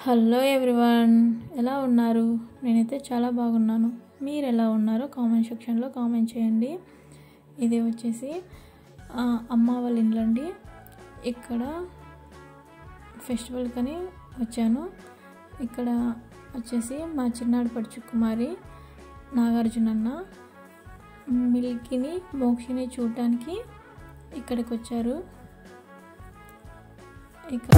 Hello everyone ఎలా ఉన్నారు నేనైతే చాలా బాగున్నాను మీరు ఎలా ఉన్నారో కామెంట్ సెక్షన్లో కామెంట్ చేయండి ఇది వచ్చేసి ఆ, అమ్మ వాళ్ళ ఇండ్లండి ఇక్కడ ఫెస్టివల్ కని వచ్చాను ఇక్కడ వచ్చేసి మా చిన్నాడు పడుచు కుమారి నాగార్జున అన్న మిల్కిని మోక్షిని చూడటానికి ఇక్కడికి వచ్చారు ఇక్కడ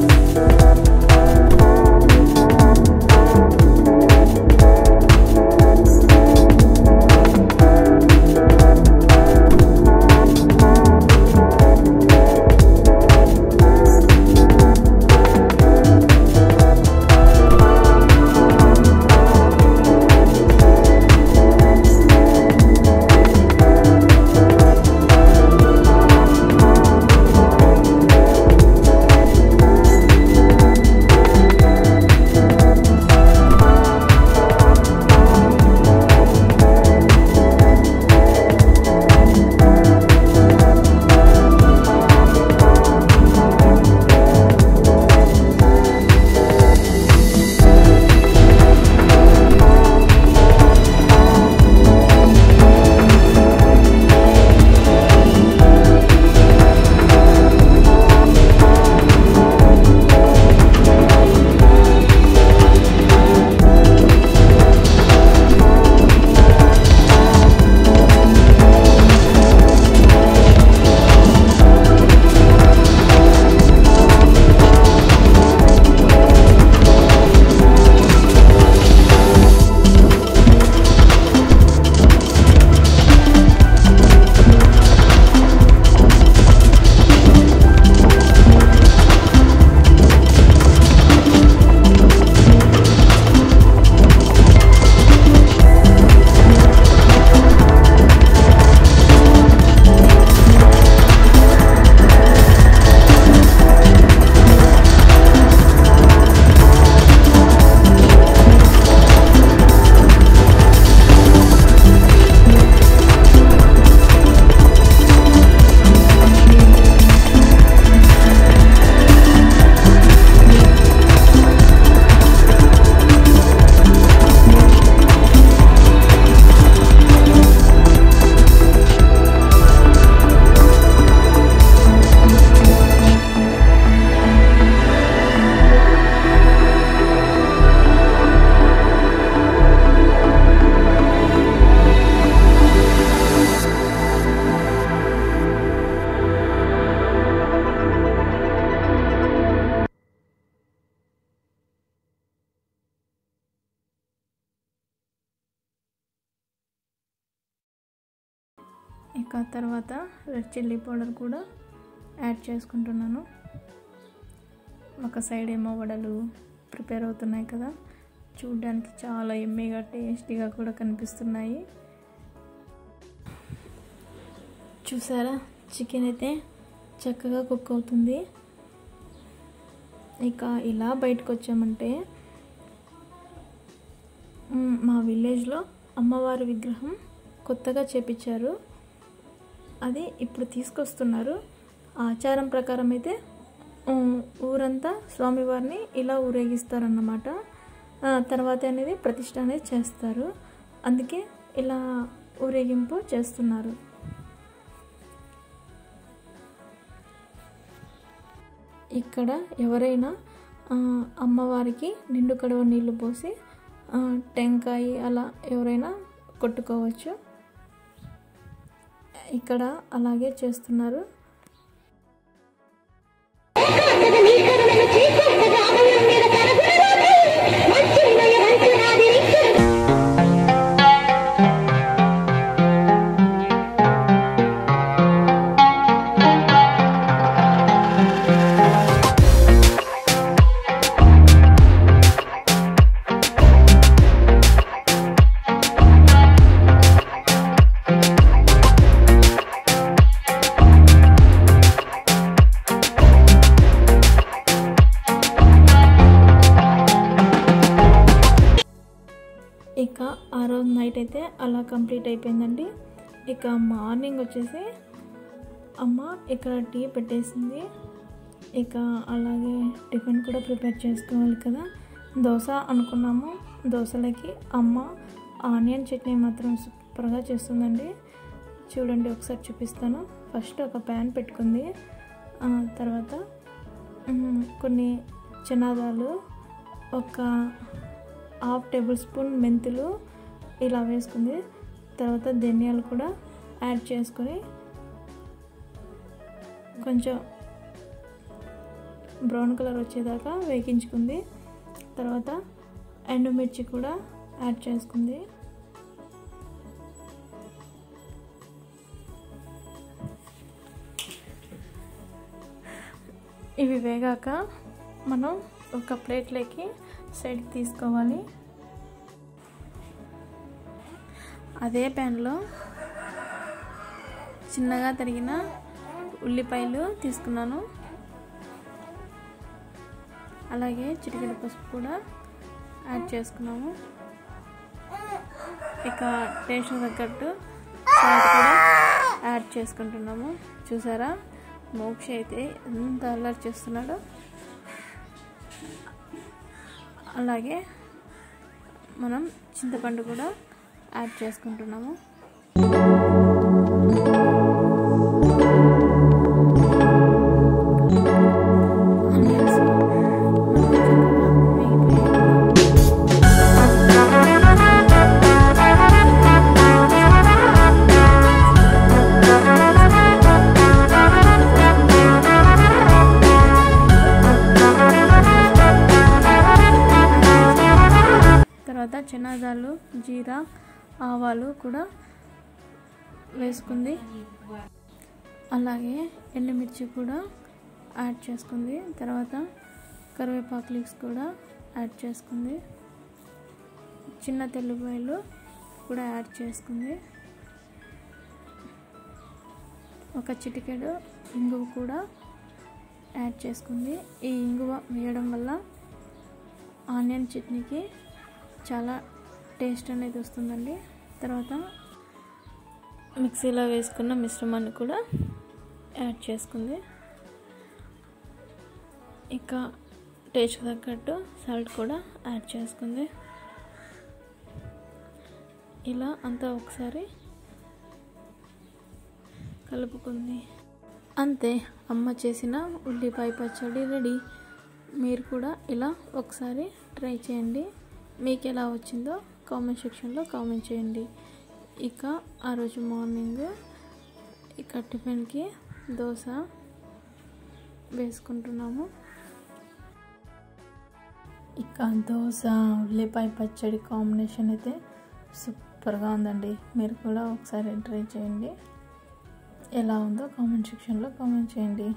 ఇక తర్వాత రెడ్ చిల్లీ పౌడర్ కూడా యాడ్ చేసుకుంటున్నాను ఒక సైడ్ ఏమో వడలు ప్రిపేర్ అవుతున్నాయి కదా చూడడానికి చాలా ఎమ్మీగా టేస్టీగా కూడా కనిపిస్తున్నాయి చూసారా చికెన్ అయితే చక్కగా కుక్ అవుతుంది ఇక ఇలా బయటకు వచ్చామంటే మ్, మా విలేజ్లో అమ్మవారి విగ్రహం కొత్తగా చేపించారు అది ఇప్పుడు తీసుకొస్తున్నారు ఆచారం ప్రకారం అయితే ఉమ్, ఊరంతా స్వామివారిని ఇలా ఊరేగిస్తారన్నమాట ఆ, తర్వాత అనేది ప్రతిష్ట అనేది చేస్తారు అందుకే ఇలా ఊరేగింపు చేస్తున్నారు ఇక్కడ ఎవరైనా ఆ, అమ్మవారికి నిండు కడవ నీళ్లు పోసి ఆ, టెంకాయ అలా ఎవరైనా కొట్టుకోవచ్చు ఇక్కడ అలాగే చేస్తున్నారు ఇక ఆ రోజు నైట్ అయితే అలా కంప్లీట్ అయిపోయిందండి ఇక మార్నింగ్ వచ్చేసి అమ్మ ఇక్కడ టీ పెట్టేసింది ఇక అలాగే టిఫిన్ కూడా ప్రిపేర్ చేసుకోవాలి కదా దోశ అనుకున్నాము దోశలకి అమ్మ ఆనియన్ చట్నీ మాత్రం సూపర్గా చేస్తుందండి చూడండి ఒకసారి చూపిస్తాను ఫస్ట్ ఒక ప్యాన్ పెట్టుకుంది ఆ, తర్వాత మ్, కొన్ని చనాదాలు ఒక హాఫ్ టేబుల్ స్పూన్ మెంతులు ఇలా వేసుకుంది తర్వాత ధనియాలు కూడా యాడ్ చేసుకొని కొంచెం బ్రౌన్ కలర్ వచ్చేదాకా వేగించుకుంది తర్వాత ఎండుమిర్చి కూడా యాడ్ చేసుకుంది ఇవి వేగాక మనం ఒక ప్లేట్లోకి సైడ్కి తీసుకోవాలి అదే ప్యాన్లో చిన్నగా తరిగిన ఉల్లిపాయలు తీసుకున్నాను అలాగే చిటికెడు పసుపు కూడా యాడ్ చేసుకున్నాము ఇక టేస్ట్ తగ్గట్టు సాల్ట్ కూడా యాడ్ చేసుకుంటున్నాము చూసారా మోక్ష అయితే ఎంత అల్లరి చేస్తున్నాడో అలాగే మనం చింతపండు కూడా యాడ్ చేసుకుంటున్నాము ఆనియన్స్ మనకు చక్కగా వేగిపోయాయి. తర్వాత చనాదాలు జీరా ఆవాలు కూడా వేసుకుంది అలాగే ఎండుమిర్చి కూడా యాడ్ చేసుకుంది తర్వాత కరివేపాకు లీక్స్ కూడా యాడ్ చేసుకుంది చిన్న తెల్లిపాయలు కూడా యాడ్ చేసుకుంది ఒక చిటికెడు ఇంగువ కూడా యాడ్ చేసుకుంది ఈ ఇంగువ వేయడం వల్ల ఆనియన్ చట్నీకి చాలా టేస్ట్ అనేది వస్తుందండి తర్వాత మిక్సీలో వేసుకున్న మిశ్రమాన్ని కూడా యాడ్ చేసుకుంది ఇక టేస్ట్ తగ్గట్టు సాల్ట్ కూడా యాడ్ చేసుకుంది ఇలా అంతా ఒకసారి కలుపుకుంది అంతే అమ్మ చేసిన ఉల్లిపాయ పచ్చడి రెడీ మీరు కూడా ఇలా ఒకసారి ట్రై చేయండి మీకు ఎలా వచ్చిందో కామెంట్ సెక్షన్లో కామెంట్ చేయండి ఇక ఆ రోజు మార్నింగ్ ఇక టిఫిన్కి దోశ వేసుకుంటున్నాము ఇక దోశ ఉల్లిపాయ పచ్చడి కాంబినేషన్ అయితే సూపర్గా ఉందండి మీరు కూడా ఒకసారి ట్రై చేయండి ఎలా ఉందో కామెంట్ సెక్షన్లో కామెంట్ చేయండి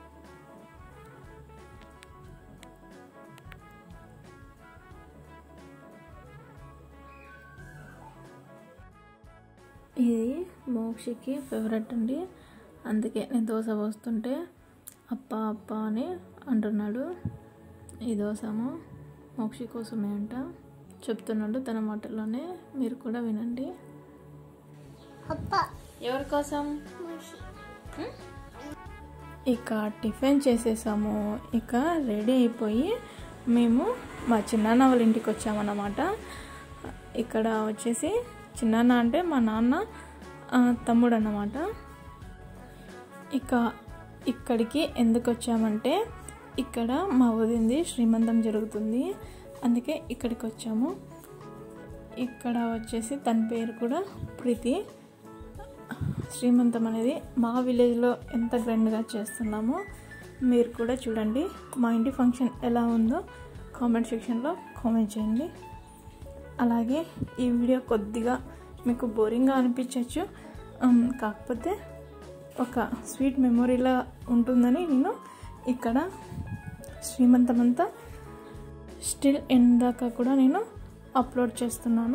ఇది మోక్షికి ఫేవరెట్ అండి అందుకే నేను దోశ పోస్తుంటే అప్ప అప్ప అని అంటున్నాడు ఈ దోశము మోక్షి కోసమే అంట చెప్తున్నాడు తన మాటల్లోనే మీరు కూడా వినండి అప్ప ఎవరి కోసం మనిషి ఇక టిఫిన్ చేసేసాము ఇక రెడీ అయిపోయి మేము మా చిన్నాన్న వాళ్ళ ఇంటికి వచ్చామన్నమాట ఇక్కడ వచ్చేసి చిన్నాన్న అంటే మా నాన్న ఆ, తమ్ముడు అన్నమాట ఇక ఇక్కడికి ఎందుకు వచ్చామంటే ఇక్కడ మా వదింది శ్రీమంతం జరుగుతుంది అందుకే ఇక్కడికి వచ్చాము ఇక్కడ వచ్చేసి తన పేరు కూడా ప్రీతి శ్రీమంతం అనేది మా విలేజ్లో ఎంత గ్రాండ్గా చేస్తున్నామో మీరు కూడా చూడండి మా ఇంటి ఫంక్షన్ ఎలా ఉందో కామెంట్ సెక్షన్లో కామెంట్ చేయండి అలాగే ఈ వీడియో కొద్దిగా మీకు బోరింగ్గా అనిపించవచ్చు ఉమ్, కాకపోతే ఒక స్వీట్ మెమొరీలా ఉంటుందని నేను ఇక్కడ శ్రీమంతం అంతా స్టిల్ ఎండ్ దాకా కూడా నేను అప్లోడ్ చేస్తున్నాను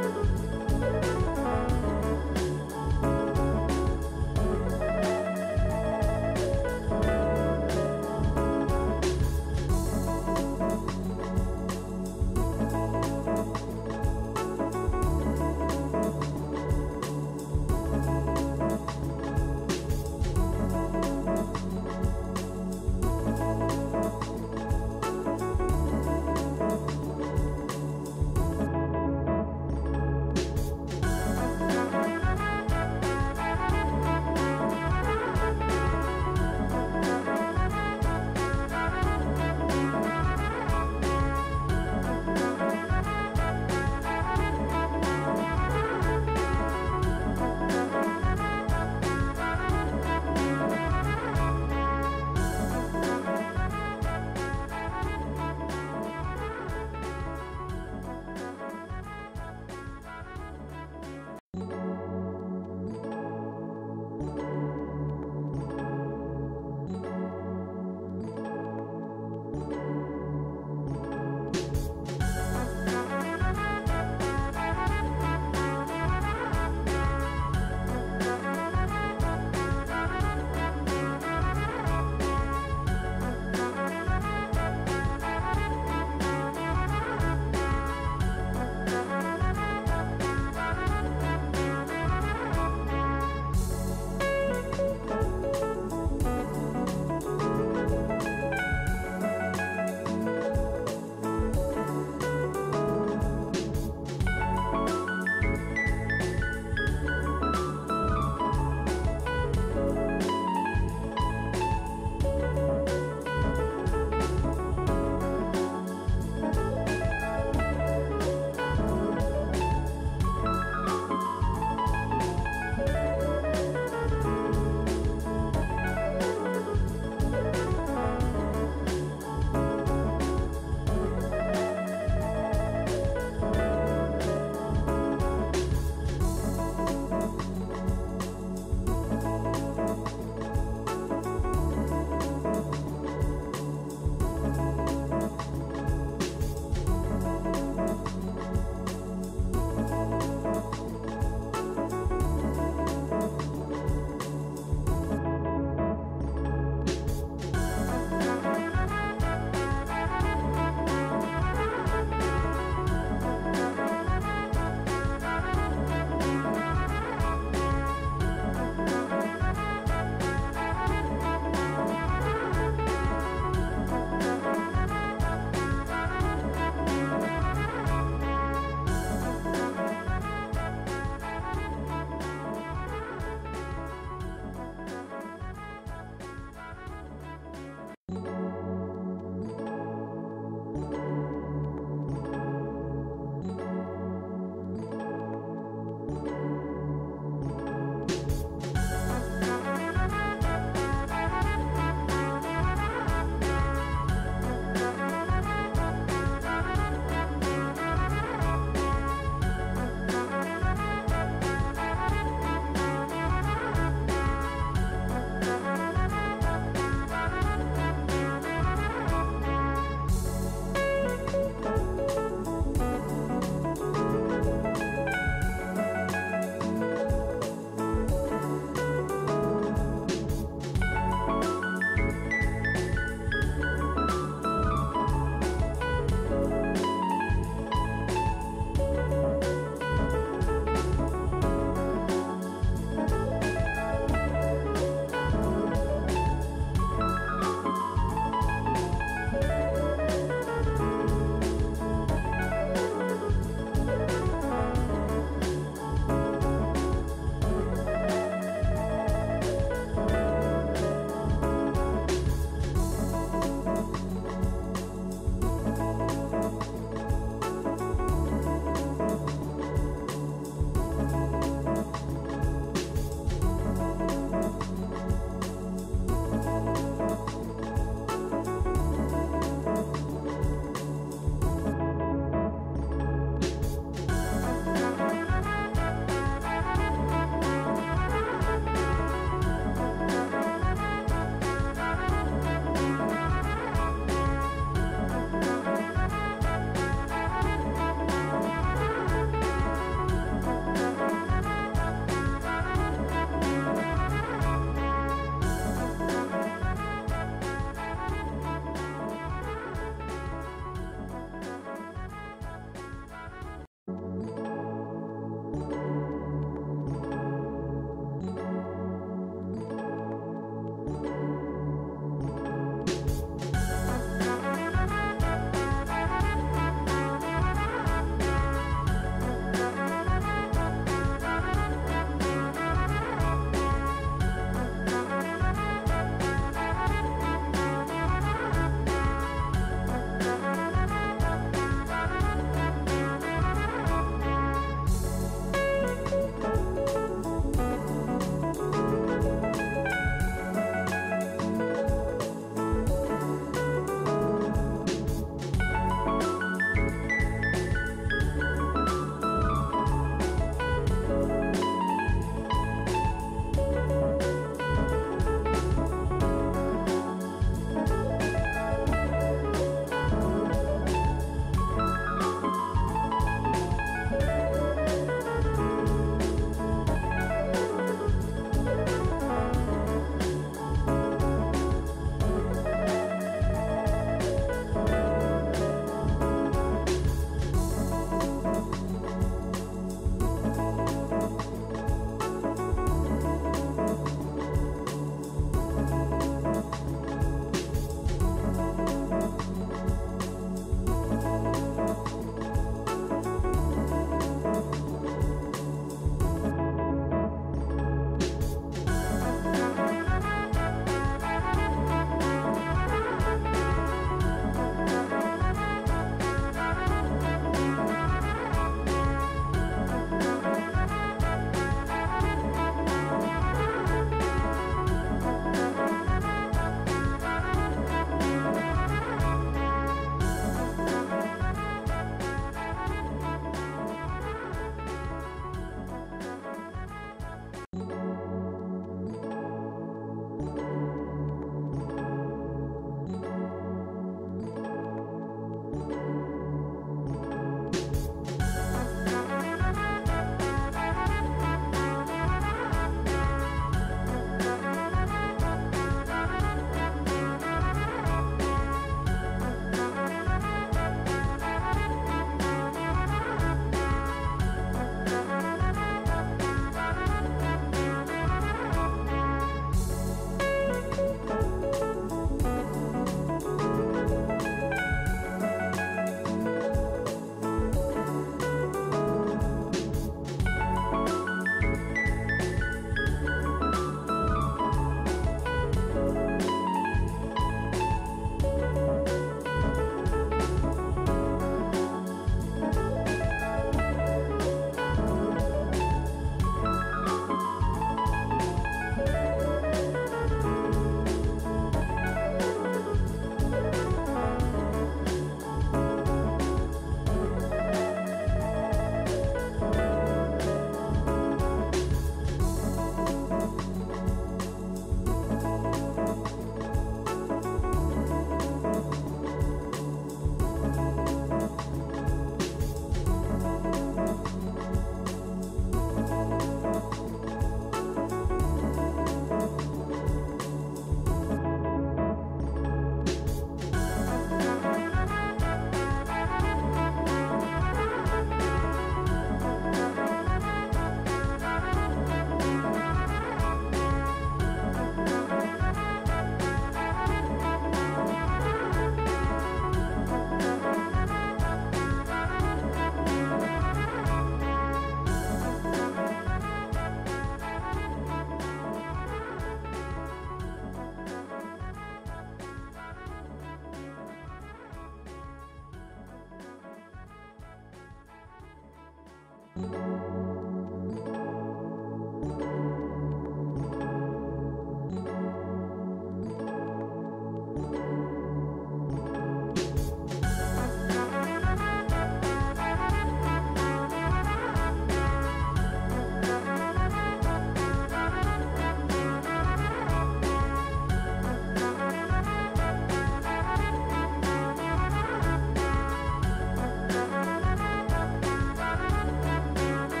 ఆ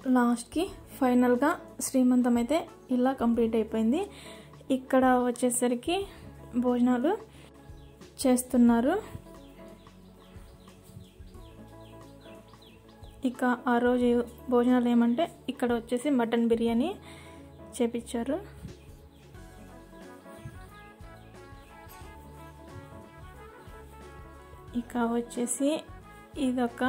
లాస్ట్కి ఫైనల్గా శ్రీమంతం అయితే ఇలా కంప్లీట్ అయిపోయింది ఇక్కడ వచ్చేసరికి భోజనాలు చేస్తున్నారు ఇక ఆ రోజు భోజనాలు ఏమంటే ఇక్కడ వచ్చేసి మటన్ బిర్యానీ చేపించారు ఇక వచ్చేసి ఇదొక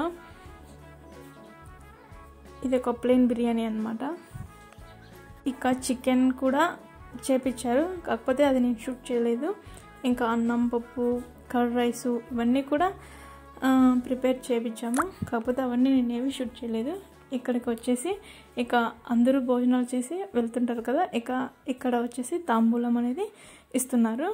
ఇది ఒక ప్లెయిన్ బిర్యానీ అనమాట ఇక చికెన్ కూడా చేపించారు కాకపోతే అది నేను షూట్ చేయలేదు ఇంకా అన్నం పప్పు కర్డ్ రైసు ఇవన్నీ కూడా ప్రిపేర్ చేయించాము కాకపోతే అవన్నీ నేను ఏవి షూట్ చేయలేదు ఇక్కడికి వచ్చేసి ఇక అందరూ భోజనాలు చేసి వెళ్తుంటారు కదా ఇక ఇక్కడ వచ్చేసి తాంబూలం అనేది ఇస్తున్నారు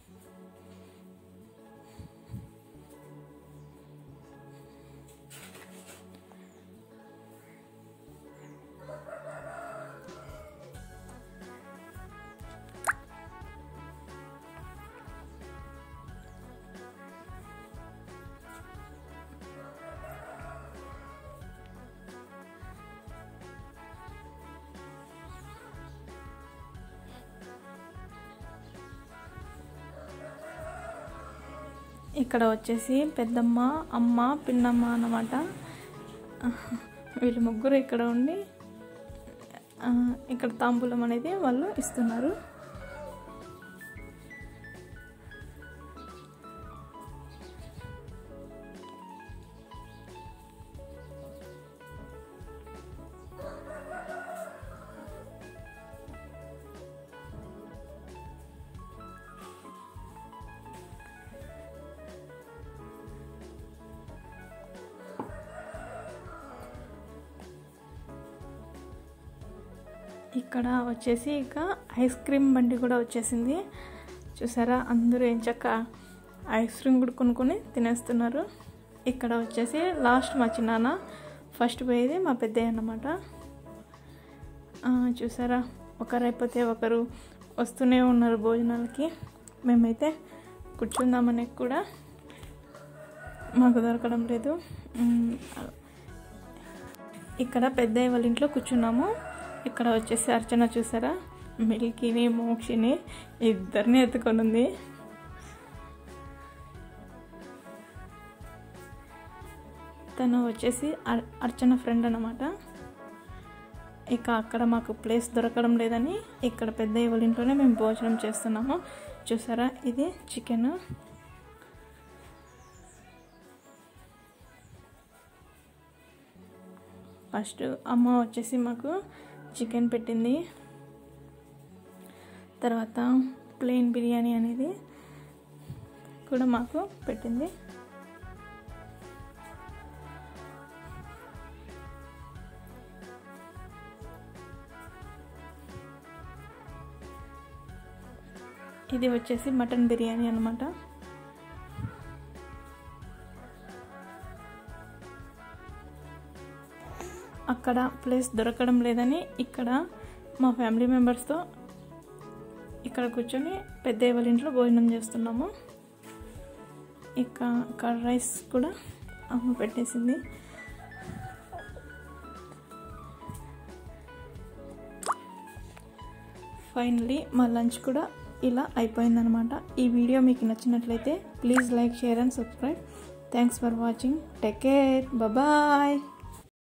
ఇక్కడ వచ్చేసి పెద్దమ్మ అమ్మ పిన్నమ్మ అన్నమాట వీళ్ళు ముగ్గురు ఇక్కడ ఉండి ఆ, ఇక్కడ తాంబూలం అనేది వాళ్ళు ఇస్తున్నారు ఇక్కడ వచ్చేసి ఇక ఐస్ క్రీమ్ బండి కూడా వచ్చేసింది చూసారా అందరూ ఏం చక్క ఐస్ క్రీమ్ కూడా కొనుక్కొని తినేస్తున్నారు ఇక్కడ వచ్చేసి లాస్ట్ మా చిన్నాన్న ఫస్ట్ పోయేది మా పెద్దయ్య అన్నమాట ఆ, చూసారా ఒకరు అయిపోతే ఒకరు వస్తూనే ఉన్నారు భోజనాలకి మేమైతే కూర్చుందామని కూడా మాకు దొరకడం లేదు ఉమ్, ఇక్కడ పెద్దయ్య వాళ్ళ ఇంట్లో కూర్చున్నాము ఇక్కడ వచ్చేసి అర్చన చూసారా మిల్కీని మోక్షిని ఇద్దరిని ఎత్తుకొని ఉంది తను వచ్చేసి అర్- అర్చన ఫ్రెండ్ అనమాట ఇక అక్కడ మాకు ప్లేస్ దొరకడం లేదని ఇక్కడ పెద్దయ్య వాళ్ళ ఇంట్లోనే మేము భోజనం చేస్తున్నాము చూసారా ఇది చికెన్ ఫస్ట్ అమ్మ వచ్చేసి మాకు చికెన్ పెట్టింది తర్వాత ప్లెయిన్ బిర్యానీ అనేది కూడా మాకు పెట్టింది ఇది వచ్చేసి మటన్ బిర్యానీ అనమాట అక్కడ ప్లేస్ దొరకడం లేదని ఇక్కడ మా ఫ్యామిలీ మెంబర్స్తో ఇక్కడ కూర్చొని పెద్దయ్య వాళ్ళ ఇంట్లో భోజనం చేస్తున్నాము ఇక కర్డ్ రైస్ కూడా అమ్మ పెట్టేసింది ఫైనలీ మా లంచ్ కూడా ఇలా అయిపోయిందనమాట ఈ వీడియో మీకు నచ్చినట్లయితే please like share and subscribe thanks for watching take care bye